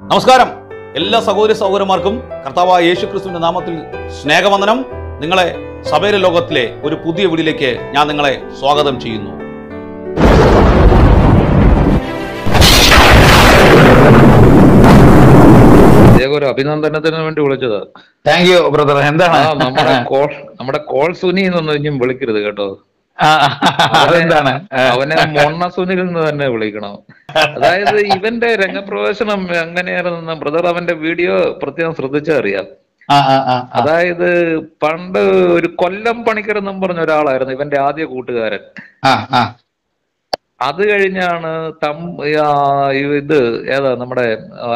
നമസ്കാരം എല്ലാ സഹോദരി സഹോദരന്മാർക്കും കർത്താവായ യേശു ക്രിസ്തുവിന്റെ നാമത്തിൽ സ്നേഹവന്ദനം നിങ്ങളെ സഭയിലെ ലോകത്തിലെ ഒരു പുതിയ വീടിലേക്ക് ഞാൻ നിങ്ങളെ സ്വാഗതം ചെയ്യുന്നു ഇദ്ദേഹം ഒരു അഭിനന്ദനത്തിന് വേണ്ടി വിളിച്ചതാ താങ്ക് യു ബ്രദർ ആ എന്താണ് നമ്മുടെ കോൾ നമ്മുടെ കോൾ സുനി എന്നൊന്നും ഇനിയും വിളിക്കരുത് കേട്ടോ ആ, അതെന്താണ് ആ, അവനെ മൊണ്ണ സുനിൽ എന്ന് തന്നെ വിളിക്കണം അതായത് ഇവന്റെ രംഗപ്രവേശനം എങ്ങനെയാണെന്ന് ബ്രദർ അവന്റെ വീഡിയോ പ്രത്യേകം ശ്രദ്ധിച്ചറിയാം ആ, ആ, ആ, ആ. അതായത് പണ്ട് ഒരു കൊല്ലം പണിക്കർ എന്നും പറഞ്ഞ ഒരാളായിരുന്നു ഇവന്റെ ആദ്യ കൂട്ടുകാരൻ ആ, ആ. അത് കഴിഞ്ഞാണ് തം ആ, ഇത് ഏതാ നമ്മുടെ ആ,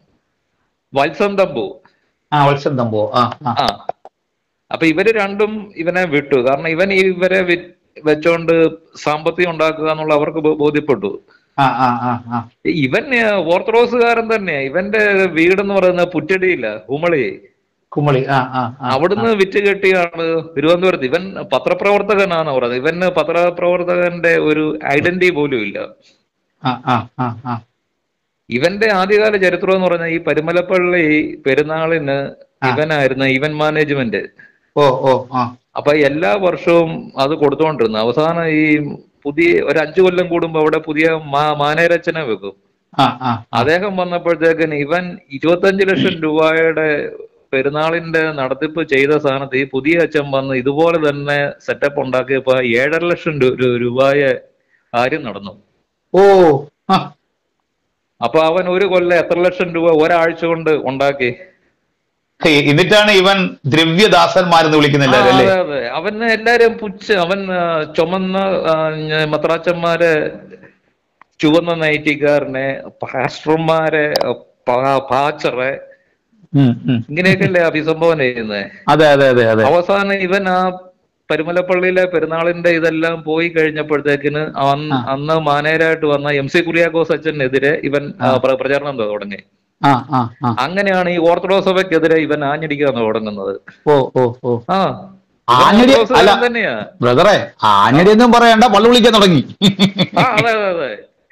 വത്സം തമ്പു ആ വത്സൻ തമ്പോ ആ ആ ആ അപ്പൊ ഇവര് രണ്ടും ഇവനെ വിട്ടു കാരണം ഇവൻ ഇവരെ വി- വെച്ചോണ്ട് സാമ്പത്തികം ഉണ്ടാക്കുക എന്നുള്ള അവർക്ക് ബോ- ബോധ്യപ്പെട്ടു ആ ആ ആ ആ ഇവൻ ഏഹ്, ഓർത്തഡോക്സുകാരൻ തന്നെയാ ഇവന്റെ വീടെന്ന് പറയുന്നത് പുറ്റടിയില്ല കുമളി കുമളി ആ ആ ആ. അവിടുന്ന് വിറ്റ് കെട്ടിയാണ് തിരുവനന്തപുരത്ത് ഇവൻ പത്രപ്രവർത്തകനാണ് പറയുന്നത് ഇവന് പത്രപ്രവർത്തകന്റെ ഒരു ഐഡന്റിറ്റി പോലും ഇല്ല ആ ആ ആ ആ ഇവന്റെ ആദ്യകാല ചരിത്രം എന്ന് പറഞ്ഞാൽ ഈ പരുമലപ്പള്ളി പെരുന്നാളിന് ഇവനായിരുന്നു ഇവൻ മാനേജ്മെന്റ് ഓ ഓ ആ അപ്പൊ എല്ലാ വർഷവും അത് കൊടുത്തോണ്ടിരുന്നു അവസാനം ഈ പുതിയ ഒരു അഞ്ചു കൊല്ലം കൂടുമ്പോ അവിടെ പുതിയ മാ- മാനേരച്ചനെ വെക്കും ആ ആ അദ്ദേഹം വന്നപ്പോഴത്തേക്കിന് ഇവൻ ഇരുപത്തഞ്ച് ലക്ഷം രൂപയുടെ പെരുന്നാളിന്റെ നടത്തിപ്പ് ചെയ്ത സ്ഥാനത്ത് ഈ പുതിയ അച്ഛൻ വന്ന് ഇതുപോലെ തന്നെ സെറ്റപ്പ് ഉണ്ടാക്കിയപ്പോ ഏഴര ലക്ഷം രൂ- രൂ- രൂപയ കാര്യം നടന്നു ഓ ആ അപ്പൊ അവൻ ഒരു കൊല്ലം എത്ര ലക്ഷം രൂപ ഒരാഴ്ച കൊണ്ട് ഉണ്ടാക്കി ഹേയ്, എന്നിട്ടാണ് ഇവൻ ദ്രവ്യദാസന്മാരെന്ന് വിളിക്കുന്നില്ല ആ, അല്ലേ അതെ അതെ അവന് എല്ലാരും പുച്ഛ അവൻ ആ, ചുമന്ന ആ, ഞ- മദ്രാച്ചന്മാരെ ചുവന്ന നൈറ്റിക്കാരനെ പാസ്റ്റർമാരെ പാ- പാച്ചറെ ഉം, ഉം. ഇങ്ങനെയൊക്കെയല്ലേ അഭിസംബോധന ചെയ്യുന്നത് അതെ അതെ അതെ അതെ അവസാനം ഇവൻ ആ പരുമലപ്പള്ളിയിലെ പെരുന്നാളിന്റെ ഇതെല്ലാം പോയി കഴിഞ്ഞപ്പോഴത്തേക്കിന് അന്ന് അന്ന് മാനേജരായിട്ട് വന്ന എം സി കുര്യാക്കോസ് അച്ഛനെതിരെ ഇവൻ ആ, പ്ര- പ്രചരണം തുടങ്ങി ആ ആ ആ അങ്ങനെയാണ് ഈ ഓർത്തഡോക്സ് സഭയ്ക്കെതിരെ ഇവൻ ആഞ്ഞടിക്കാൻ തുടങ്ങുന്നത് ഓ ഓ ഓ ആ ആഞ്ഞടി ഓർത്തഡോക്സുകാരൻ അല്ല തന്നെയാ ബ്രദറെ ആഞ്ഞടി ഒന്നും പറയണ്ട പള്ളു വിളിക്കാൻ തുടങ്ങി ആ അതെ അതെ അതെ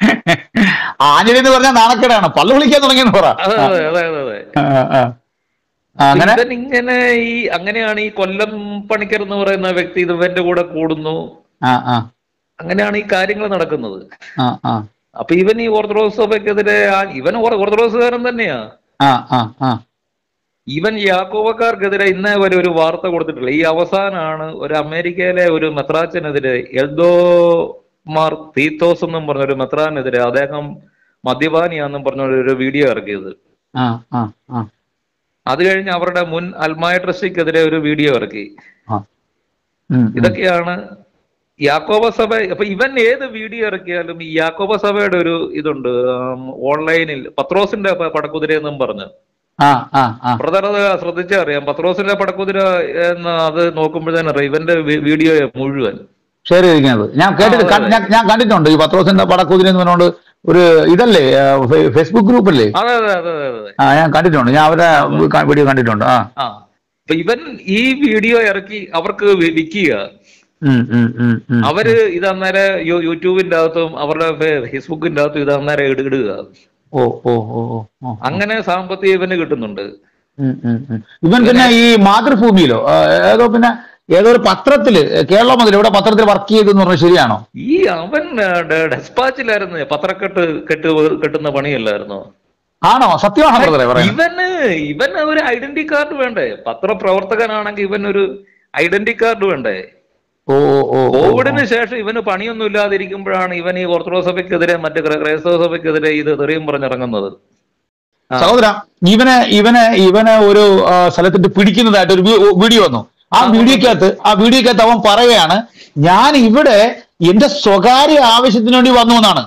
ആഞ്ഞടി എന്ന് പറഞ്ഞാൽ നാണക്കേടാണ് പള്ളു വിളിക്കാൻ തുടങ്ങിയെന്ന് പറ അതെ അതെ അതെ അതെ അതെ ആ, ആ. ആ, അങ്ങനെ ഇവൻ ഇങ്ങനെ ഈ അങ്ങനെയാണ് ഈ കൊല്ലം പണിക്കർ എന്ന് പറയുന്ന വ്യക്തി ഇത് ഇവന്റെ കൂടെ കൂടുന്നു ആ ആ അങ്ങനെയാണ് ഈ കാര്യങ്ങൾ നടക്കുന്നത് ആ ആ അപ്പൊ ഇവൻ ഈ ഓർത്തഡോക്സ് സഭയ്ക്കെതിരെ ആ- ഇവൻ ഓർ- ഓർത്തഡോക്സുകാരൻ തന്നെയാ ആ ആ ആ ഇവൻ യാക്കോബക്കാർക്കെതിരെ ഇന്നേ വരെ ഒരു വാർത്ത കൊടുത്തിട്ടില്ല ഈ അവസാനമാണ് ഒരു അമേരിക്കയിലെ ഒരു മെത്രാച്ചനെതിരെ എൽദോ മാർ തീത്തോസ് എന്നും പറഞ്ഞ ഒരു മെത്രാനെതിരെ അദ്ദേഹം മദ്യപാനിയാന്നും പറഞ്ഞ ഒരു വീഡിയോ ഇറക്കിയത് ആ ആ ആ അത് കഴിഞ്ഞ് അവരുടെ മുൻ അൽമായ ട്രസ്റ്റിക്കെതിരെ ഒരു വീഡിയോ ഇറക്കി ആ. ഉം, ഉം. ഇതൊക്കെയാണ് യാക്കോബ സഭ അപ്പൊ ഇവൻ ഏത് വീഡിയോ ഇറക്കിയാലും ഈ യാക്കോബ സഭയുടെ ഒരു ഇതുണ്ട് ആം, ഓൺലൈനിൽ പത്രോസിന്റെ പ- പടക്കുതിര എന്നും പറഞ്ഞു ആ ആ ആ ബ്രദർ അത് ശ്രദ്ധിച്ചറിയാം പത്രോസിന്റെ പടക്കുതിര എന്ന് അത് നോക്കുമ്പോഴത്തേനും അറിയാം ഇവന്റെ വി- വീഡിയോ മുഴുവൻ ശരി ഇരിക്കുന്നത് ഞാൻ കേട്ടിട്ട് ആ, കണ്ട്- അതെ. ഞാൻ ഞാൻ കണ്ടിട്ടുണ്ട് ഈ പത്രോസിന്റെ പടക്കുതിരി എന്ന് പറഞ്ഞുകൊണ്ട് ഒരു ഇതല്ലേ ആ, ഫെ- ഫേസ്ബുക്ക് ഗ്രൂപ്പ് അല്ലേ അതെ അതെ അതെ അതെ അതെ ആ ഞാൻ കണ്ടിട്ടുണ്ട് ഞാൻ അവരെ ക- വീഡിയോ കണ്ടിട്ടുണ്ട് ആ ആ അപ്പൊ ഇവൻ ഈ വീഡിയോ ഇറക്കി അവർക്ക് വി- വിൽക്കുക ഉം, ഉം, ഉം, ഉം. അവര് ഇത് അന്നേരം യൂ- യൂട്യൂബിന്റെ അകത്തും അവരുടെ ഫേ- ഫേസ്ബുക്കിന്റെ അകത്തും ഇത് അന്നേരം ഇട- ഇടുക ഓ ഓ ഓ ഓ ഓ. അങ്ങനെ സാമ്പത്തികം ഇവന് കിട്ടുന്നുണ്ട് ഉം, ഉം, ഉം. ഇവൻ പിന്നെ ഈ മാതൃഭൂമിയിലോ ആ, ഏതോ പിന്നെ ഏതോ ഒരു പത്രത്തില് കേരള മുതൽ ഇവിടെ പത്രത്തിൽ വർക്ക് ചെയ്തെന്ന് പറഞ്ഞാൽ ശരിയാണോ ഈ അവൻ ഡെസ്പാച്ചിലായിരുന്നു പത്രക്കെട്ട് കെട്ട് കെട്ടുന്ന പണിയല്ലായിരുന്നോ ആണോ സത്യമാണോ ബ്രദറെ പറയുന്നത് ഇവന് ഇവന് ഒരു ഐഡന്റി കാർഡ് വേണ്ടേ പത്രപ്രവർത്തകനാണെങ്കിൽ ഇവൻ ഒരു ഐഡന്റി കാർഡ് വേണ്ടേ ഓ ഓ ഓ, ഓ കോവിഡിന് ശേഷം ഇവന് പണിയൊന്നും ഇല്ലാതിരിക്കുമ്പോഴാണ് ഇവൻ ഈ ഓർത്തഡോക്സ് സഭയ്ക്കെതിരെ മറ്റ് ക്രൈ- ക്രൈസ്തവ സഭയ്ക്കെതിരെ ഇത് തെറിയും പറഞ്ഞിറങ്ങുന്നത് ആ. സഹോദര ഇവന് ഇവന് ഇവന് ഒരു ആ, സ്ഥലത്തിട്ട് പിടിക്കുന്നതായിട്ട് ഒരു വീ- വീഡിയോ വന്നു ആ ആ, വീഡിയോക്കകത്ത് ആ വീഡിയോക്കകത്ത് അവൻ പറയുകയാണ് ഞാൻ ഇവിടെ എന്റെ സ്വകാര്യ ആവശ്യത്തിന് വേണ്ടി വന്നു എന്നാണ്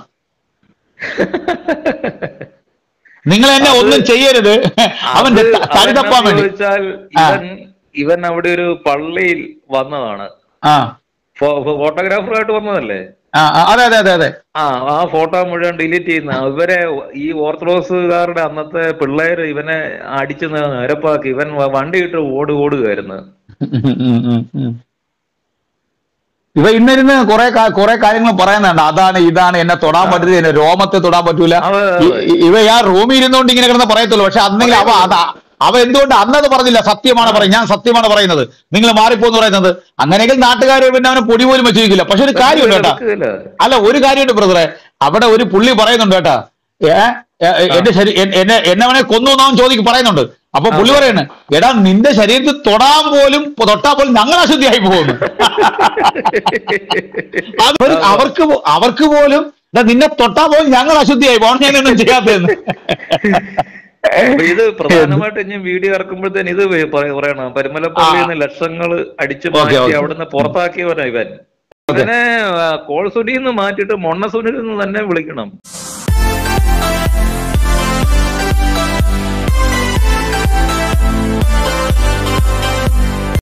നിങ്ങൾ എന്നെ അത് ഒന്നും ചെയ്യരുത് അവൻ അത് ത- തടി തപ്പാൻ അതെന്നാന്ന് വേണ്ടി ചോദിച്ചാൽ ആ. ഇവൻ ഇവൻ അവിടെ ഒരു പള്ളിയിൽ വന്നതാണ് ആ ഫോ- ഫോ- ഫോട്ടോഗ്രാഫറായിട്ട് വന്നതല്ലേ ആ ആ, അതെ അതെ അതെ അതെ ആ ആ ഫോട്ടോ മുഴുവൻ ഡിലീറ്റ് ചെയ്യുന്ന ഇവരെ ഈ ഓർത്തഡോക്സുകാരുടെ അന്നത്തെ പിള്ളേര് ഇവനെ അടിച്ച് ന- നിരപ്പാക്കി ഇവൻ വ- വണ്ടി ഇട്ട് ഓട് ഓടുകയായിരുന്നു ഉം, ഉം, ഉം, ഉം. ഇവ ഇന്നിരുന്ന് കുറെ കുറെ കാര്യങ്ങൾ പറയുന്നുണ്ട് അതാണ് ഇതാണ് എന്നെ തൊടാൻ പറ്റില്ല എന്നെ രോമത്തെ തൊടാൻ പറ്റൂല അവ- ഇ- ഇ- ഇവ ആ റൂമിൽ ഇരുന്നുകൊണ്ട് ഇങ്ങനെ കിടന്ന് പറയത്തുള്ളൂ പക്ഷെ അന്നെങ്കിൽ അവ അതാ അവ എന്തുകൊണ്ട് അന്നത് പറഞ്ഞില്ല സത്യമാണ് പറയും ഞാൻ സത്യമാണ് പറയുന്നത് നിങ്ങൾ മാറിപ്പോന്ന് പറയുന്നത് അങ്ങനെയെങ്കിൽ നാട്ടുകാർ പിന്നെ അവനെ പൊടി പോലും വെച്ച് വയ്ക്കില്ല പക്ഷെ ഒരു കാര്യമുണ്ട് കേട്ടാ വെക്കുകയില്ല. അല്ല ഒരു കാര്യമുണ്ട് ബ്രദറെ അവിടെ ഒരു പുള്ളി പറയുന്നുണ്ട് കേട്ടാ ഏ ഏ, എന്റെ ശരീ എ- എന്നെ എന്നെ അവനെ കൊന്നു എന്ന് അവൻ ചോദിക്ക് പറയുന്നുണ്ട് അപ്പൊ പുള്ളി പറയുന്നു എടാ നിന്റെ ശരീരത്തിൽ തൊടാൻ പോലും തൊട്ടാ പോലും ഞങ്ങൾ അശുദ്ധിയായി പോകുന്നു അത് ഒരു- അവർക്ക് പോ- അവർക്ക് പോലും എടാ നിന്നെ തൊട്ടാ പോലും ഞങ്ങൾ അശുദ്ധിയായി പോകും ഞാനൊന്നും ചെയ്യാത്തതെന്ന് അപ്പൊ ഇത് പ്രധാനമായിട്ട് ഞാൻ വീഡിയോ ഇറക്കുമ്പോഴത്തേന് ഇത് പറ- പറയണം പരുമലപ്പള്ളിയിൽ നിന്ന് ലക്ഷങ്ങൾ അടിച്ചു ഓക്കേ, മാറ്റി ഓക്കേ. അവിടുന്ന് പുറത്താക്കിയവനാ ഇവൻ അങ്ങനെ കോൾ സുനിയിൽ നിന്ന് മാറ്റിയിട്ട് മൊണ്ണ സുനിൽ നിന്ന് തന്നെ വിളിക്കണം